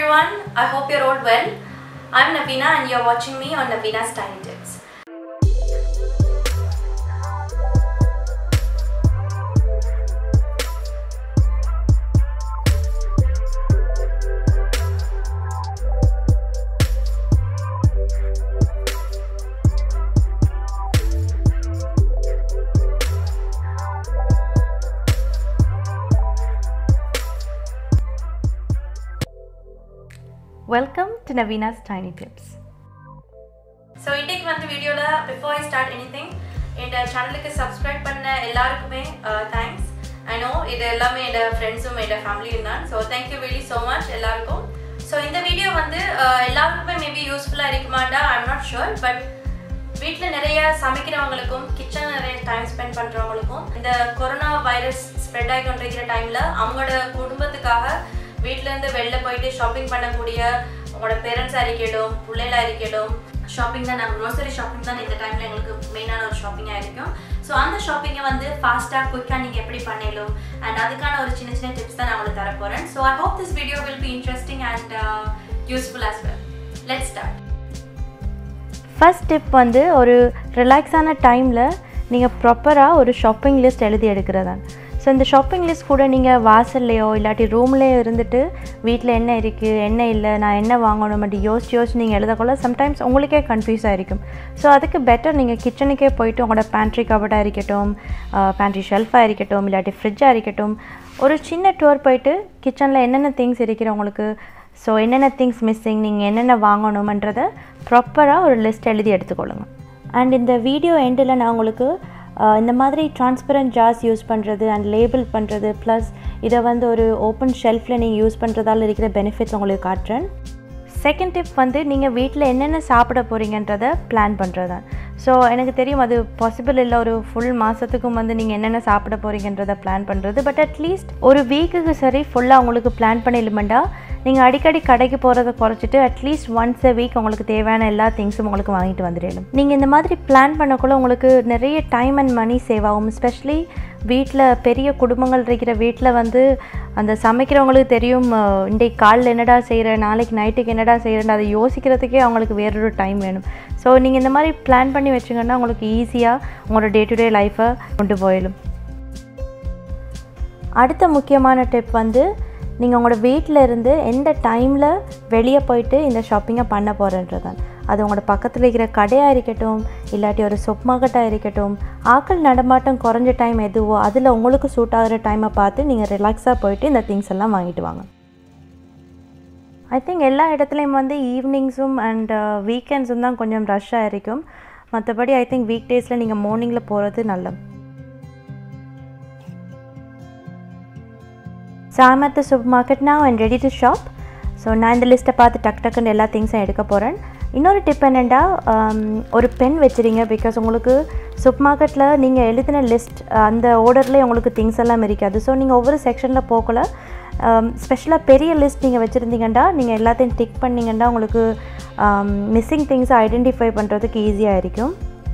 everyone. I hope you're all well. I'm Navina and you're watching me on Navina's Tiny Tips. Welcome to Navina's Tiny Tips. So இன்றைக்கு வந்து வீடியோவில் before I start anything என் சேனலுக்கு subscribe பண்ண எல்லாருக்குமே thanks I know இது எல்லாமே என்னோட ஃப்ரெண்ட்ஸும் என்னோட ஃபேமிலியும் தான் so thank you very so much எல்லாருக்கும் ஸோ இந்த வீடியோ வந்து uh, எல்லாருக்குமே மேபி யூஸ்ஃபுல்லாக இருக்குமாண்டா ஐம் நாட் ஷுர் பட் வீட்டில் நிறைய சமைக்கிறவங்களுக்கும் கிச்சன் நிறைய டைம் ஸ்பெண்ட் பண்ணுறவங்களுக்கும் இந்த கொரோனா வைரஸ் ஸ்ப்ரெட் ஆகி கொண்டிருக்கிற டைமில் அவங்களோட குடும்பத்துக்காக வீட்டிலேருந்து வெளில போயிட்டு ஷாப்பிங் பண்ணக்கூடிய உங்களோட பேரண்ட்ஸாக இருக்கட்டும் பிள்ளைகளாக இருக்கட்டும் ஷாப்பிங் தான் நாங்கள் க்ரோசரி ஷாப்பிங் தான் இந்த டைமில் எங்களுக்கு மெயினான ஒரு ஷாப்பிங்காக இருக்கும் ஸோ அந்த ஷாப்பிங்கை வந்து ஃபாஸ்ட்டாக குயிக்காக நீங்கள் எப்படி பண்ணலும் அண்ட் அதுக்கான ஒரு சின்ன சின்ன டிப்ஸ் தான் நான் உங்களுக்கு தர போகிறேன் so I hope this video will be interesting and useful as well let start first tip வந்து ஒரு ரிலாக்ஸான டைமில் நீங்கள் ப்ராப்பராக ஒரு ஷாப்பிங் லிஸ்ட் எழுதி எடுக்கிறதான் ஸோ இந்த ஷாப்பிங் லிஸ்ட் கூட நீங்கள் வாசல்லையோ இல்லாட்டி ரூம்லேயோ இருந்துட்டு வீட்டில் என்ன இருக்குது என்ன இல்லை நான் என்ன வாங்கணும் அப்படி யோசிச்சு யோசிச்சு நீங்கள் எழுதக்குள்ள சம்டைம்ஸ் உங்களுக்கே கன்ஃபியூஸ் ஆகிருக்கும் ஸோ அதுக்கு பெட்டர் நீங்கள் கிச்சனுக்கே போயிட்டு உங்களோட பேண்ட்ரி கபர்டாக இருக்கட்டும் பேண்ட்ரி ஷெல்ஃபாக இருக்கட்டும் இல்லாட்டி ஃப்ரிட்ஜாக இருக்கட்டும் ஒரு சின்ன டூர் போயிட்டு கிச்சனில் என்னென்ன திங்ஸ் இருக்கிற உங்களுக்கு ஸோ என்னென்ன திங்ஸ் மிஸ்ஸிங் நீங்கள் என்னென்ன வாங்கணுமன்றதை ப்ராப்பராக ஒரு லிஸ்ட் எழுதி எடுத்துக்கொள்ளுங்க அண்ட் இந்த வீடியோ எண்டில் நான் உங்களுக்கு ஆஹ், இந்த மாதிரி டிரான்ஸ்பரண்ட் ஜார்ஸ் யூஸ் பண்ணுறது அண்ட் லேபிள் பண்ணுறது ப்ளஸ் இதை வந்து ஒரு ஓப்பன் ஷெல்ஃபில் நீங்கள் யூஸ் பண்ணுறதால இருக்கிற பெனிஃபிட்ஸ் உங்களுக்கு காட்டுறேன் செகண்ட் டிப் வந்து நீங்கள் வீட்டில் என்னென்ன சாப்பிட போகிறீங்கன்றதை பிளான் பண்ணுறது தான் ஸோ எனக்கு தெரியும் அது பாசிபிள் இல்லை ஒரு ஃபுல் மாதத்துக்கும் வந்து நீங்கள் என்னென்ன சாப்பிட போகிறீங்கன்றதை பிளான் பண்ணுறது பட் அட்லீஸ்ட் ஒரு வீக்குக்கு சரி ஃபுல்லாக உங்களுக்கு பிளான் பண்ணிடலுமெண்டா நீங்கள் அடிக்கடி கடைக்கு போகிறத குறைச்சிட்டு அட்லீஸ்ட் ஒன்ஸ் a வீக் உங்களுக்கு தேவையான எல்லா திங்ஸும் உங்களுக்கு வாங்கிட்டு வந்துடணும் நீங்கள் இந்த மாதிரி பிளான் பண்ணக்குள்ள உங்களுக்கு நிறைய டைம் அண்ட் மணி சேவ் ஆகும் ஸ்பெஷலி வீட்டில் பெரிய குடும்பங்கள் இருக்கிற வீட்டில் வந்து அந்த சமைக்கிறவங்களுக்கு தெரியும் அஹ், இன்றைக்கு காலைல என்னடா செய்கிற நாளைக்கு நைட்டுக்கு என்னடா செய்கிறேன் அதை யோசிக்கிறதுக்கே அவங்களுக்கு வேறொரு டைம் வேணும் ஸோ நீங்கள் இந்த மாதிரி பிளான் பண்ணி வச்சிங்கன்னா உங்களுக்கு ஈஸியாக உங்களோட டே டு டே லைஃப்பை கொண்டு போயிடும் அடுத்த முக்கியமான டிப் வந்து நீங்கள் உங்களோட வீட்டில் இருந்து எந்த டைமில் வெளியே போயிட்டு இந்த ஷாப்பிங்கை பண்ண போகிறன்றதான் அது உங்களோட பக்கத்தில் இருக்கிற கடையாக இருக்கட்டும் இல்லாட்டி ஒரு சொப் மார்க்கெட்டாக இருக்கட்டும் ஆக்கள் நடமாட்டம் குறைஞ்ச டைம் எதுவோ அதில் உங்களுக்கு சூட் ஆகிற டைமை பார்த்து நீங்கள் ரிலாக்ஸாக போயிட்டு இந்த திங்ஸ் எல்லாம் வாங்கிட்டு வாங்க ஐ திங்க் எல்லா இடத்துலையும் வந்து ஈவினிங்ஸும் அண்ட் வீக்கெண்ட்ஸும் தான் கொஞ்சம் ரஷ்ஷாக இருக்கும் மற்றபடி ஐ திங்க் வீக் டேஸில் நீங்கள் மார்னிங்கில் போகிறது நல்லது so I'm at the supermarket now and ready to shop so நான் இந்த லிஸ்ட்டை பார்த்து டக் டக்குன்னு எல்லா திங்ஸும் எடுக்க போகிறேன் இன்னொரு டிப் என்னென்னா ஒரு பென் வச்சுருங்க பிகாஸ் உங்களுக்கு சூப்பர் மார்க்கெட்டில் நீங்கள் எழுதின லிஸ்ட் அந்த ஆர்டர்லேயே உங்களுக்கு திங்ஸ் எல்லாம் இருக்காது ஸோ நீங்கள் ஒவ்வொரு செக்ஷனில் போகல ஸ்பெஷலாக பெரிய லிஸ்ட் நீங்கள் வச்சுருந்தீங்கன்னா நீங்கள் எல்லாத்தையும் டிக் பண்ணிங்கன்னா உங்களுக்கு மிஸ்ஸிங் திங்ஸை ஐடென்டிஃபை பண்ணுறதுக்கு ஈஸியாக இருக்கும்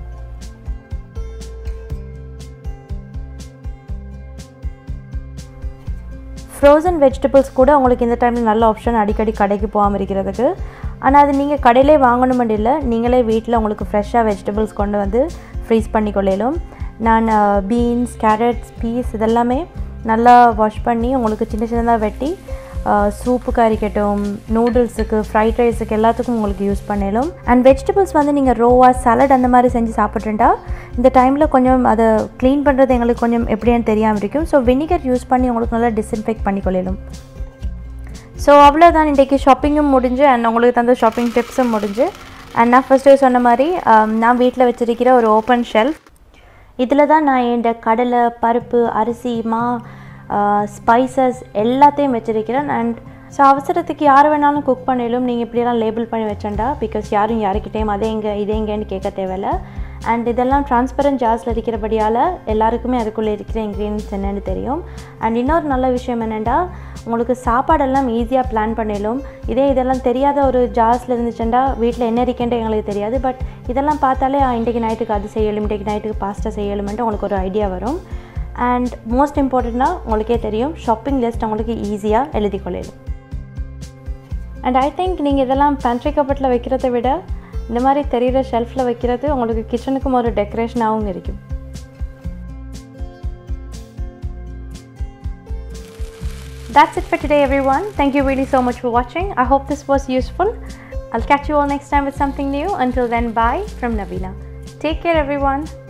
ஃப்ரோசன் வெஜிடபிள்ஸ் கூட உங்களுக்கு இந்த டைமில் நல்ல ஆப்ஷன் அடிக்கடி கடைக்கு போகாமல் இருக்கிறதுக்கு ஆனால் அது நீங்கள் கடையிலே வாங்கணுமெண்டு இல்லை நீங்களே வீட்டில் உங்களுக்கு ஃப்ரெஷ்ஷாக வெஜிடபிள்ஸ் கொண்டு வந்து ஃப்ரீஸ் பண்ணி கொள்ளையிலும் நான் பீன்ஸ் கேரட்ஸ் பீஸ் இதெல்லாமே நல்லா வாஷ் பண்ணி உங்களுக்கு சின்ன சின்னதாக வெட்டி சூப்புக்கு அரிக்கட்டும் நூடுல்ஸுக்கு ஃப்ரைட் ரைஸுக்கு எல்லாத்துக்கும் உங்களுக்கு யூஸ் பண்ணிடலாம் அண்ட் வெஜிடபிள்ஸ் வந்து நீங்கள் ரோவா சலட் அந்த மாதிரி செஞ்சு சாப்பிட்ருண்டா இந்த டைமில் கொஞ்சம் அதை க்ளீன் பண்ணுறது எங்களுக்கு கொஞ்சம் எப்படின்னு தெரியாமல் இருக்கும் ஸோ வினிகர் யூஸ் பண்ணி உங்களுக்கு நல்லா டிஸ்இன்ஃபெக்ட் பண்ணி கொள்ளிடும் ஸோ அவ்வளோதான் இன்றைக்கி ஷாப்பிங்கும் முடிஞ்சு அண்ட் உங்களுக்கு தந்த ஷாப்பிங் டிப்ஸும் முடிஞ்சு அண்ட் நான் ஃபஸ்ட்டு சொன்ன மாதிரி ஆம், நான் வீட்டில் வச்சிருக்கிற ஒரு ஓப்பன் ஷெல்ஃப் இதில் தான் நான் என் கடலை பருப்பு அரிசி மா ஸ்பைசஸ் எல்லாத்தையும் வச்சிருக்கிறேன் அண்ட் ஸோ அவசரத்துக்கு யார் வேணாலும் குக் பண்ணிடும் நீங்கள் இப்படியெல்லாம் லேபிள் பண்ணி வச்சேன்டா பிகாஸ் யாரும் யாருக்கிட்டேயும் அதே எங்கே இதே எங்கேன்னு கேட்க தேவையில்ல அண்ட் இதெல்லாம் டிரான்ஸ்பரண்ட் ஜார்ஸில் இருக்கிறபடியால் எல்லாருக்குமே அதுக்குள்ளே இருக்கிற இன்க்ரீடியன்ஸ் என்னென்னு தெரியும் அண்ட் இன்னொரு நல்ல விஷயம் என்னென்னா உங்களுக்கு சாப்பாடெல்லாம் ஈஸியாக பிளான் பண்ணிடலும் இதே இதெல்லாம் தெரியாத ஒரு ஜார்ஸில் இருந்துச்சுன்னா வீட்டில் என்ன இருக்கேன்ட்டு எங்களுக்கு தெரியாது பட் இதெல்லாம் பார்த்தாலே ஆ, இன்றைக்கு நைட்டுக்கு அது செய்யலும் இன்றைக்கு நைட்டுக்கு பாஸ்டா செய்யலுமென்ட்டு உங்களுக்கு ஒரு ஐடியா வரும் அண்ட் மோஸ்ட் இம்பார்ட்டண்ட்டாக உங்களுக்கே தெரியும் ஷாப்பிங் லிஸ்ட் உங்களுக்கு ஈஸியாக எழுதி கொள்ளிடும் அண்ட் ஐ திங்க் நீங்கள் இதெல்லாம் பேண்ட்ரி கபட்டில் வைக்கிறத விட இந்த மாதிரி தெரிகிற ஷெல்ஃபில் வைக்கிறது உங்களுக்கு கிச்சனுக்கும் ஒரு டெக்கரேஷனாகவும் இருக்கும் That's it for today, everyone. Thank you really so much for watching. I hope this was useful. I'll catch you all next time with something new. Until then, bye from Nabila. Take care, everyone.